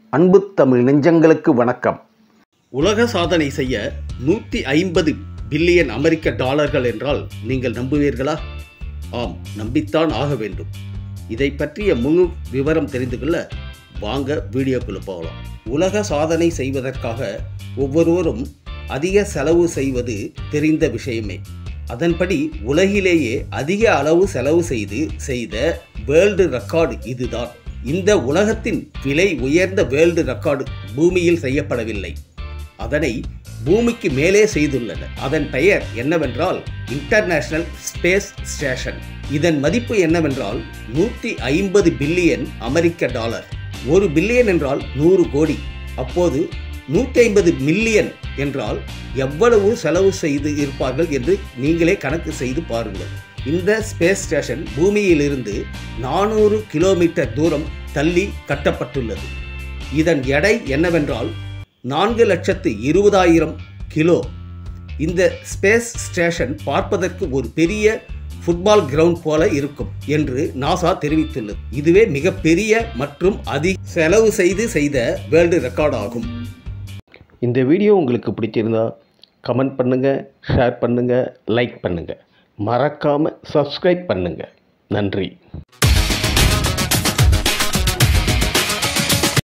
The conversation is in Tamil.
அன்பு தமிழ் நெஞ்சங்களுக்கு வணக்கம் உலக சாதனை செய்ய நூற்றி ஐம்பது பில்லியன் அமெரிக்க டாலர்கள் என்றால் நீங்கள் நம்புவீர்களா ஆம் நம்பித்தான் ஆக வேண்டும் இதை பற்றிய முழு விவரம் தெரிந்து கொள்ள வாங்க வீடியோக்குள்ள போகலாம் உலக சாதனை செய்வதற்காக ஒவ்வொருவரும் அதிக செலவு செய்வது தெரிந்த விஷயமே அதன்படி உலகிலேயே அதிக அளவு செலவு செய்து செய்த வேர்ல்டு ரெக்கார்டு இதுதான் இந்த உலகத்தின் விலை உயர்ந்த வேர்ல்டு ரெக்கார்டு பூமியில் செய்யப்படவில்லை அதனை பூமிக்கு மேலே செய்துள்ளனர் அதன் பெயர் என்னவென்றால் இன்டர்நேஷனல் ஸ்பேஸ் ஸ்டேஷன் இதன் மதிப்பு என்னவென்றால் நூற்றி ஐம்பது பில்லியன் அமெரிக்க டாலர் ஒரு பில்லியன் என்றால் நூறு கோடி அப்போது நூற்றி ஐம்பது மில்லியன் என்றால் எவ்வளவு செலவு செய்து இருப்பார்கள் என்று நீங்களே கணக்கு செய்து பாருங்கள் இந்த ஸ்பேஸ் ஸ்டேஷன் பூமியிலிருந்து நானூறு கிலோமீட்டர் தூரம் தள்ளி கட்டப்பட்டுள்ளது இதன் எடை என்னவென்றால் நான்கு லட்சத்து இருபதாயிரம் கிலோ இந்த ஸ்பேஸ் ஸ்டேஷன் பார்ப்பதற்கு ஒரு பெரிய ஃபுட்பால் கிரவுண்ட் போல இருக்கும் என்று நாசா தெரிவித்துள்ளது இதுவே மிகப்பெரிய மற்றும் அதிக செலவு செய்து செய்த வேர்ல்டு ரெக்கார்ட் ஆகும் இந்த வீடியோ உங்களுக்கு பிடிச்சிருந்தா கமெண்ட் பண்ணுங்கள் ஷேர் பண்ணுங்கள் லைக் பண்ணுங்கள் மறக்காமல் சப்ஸ்கிரைப் பண்ணுங்கள் நன்றி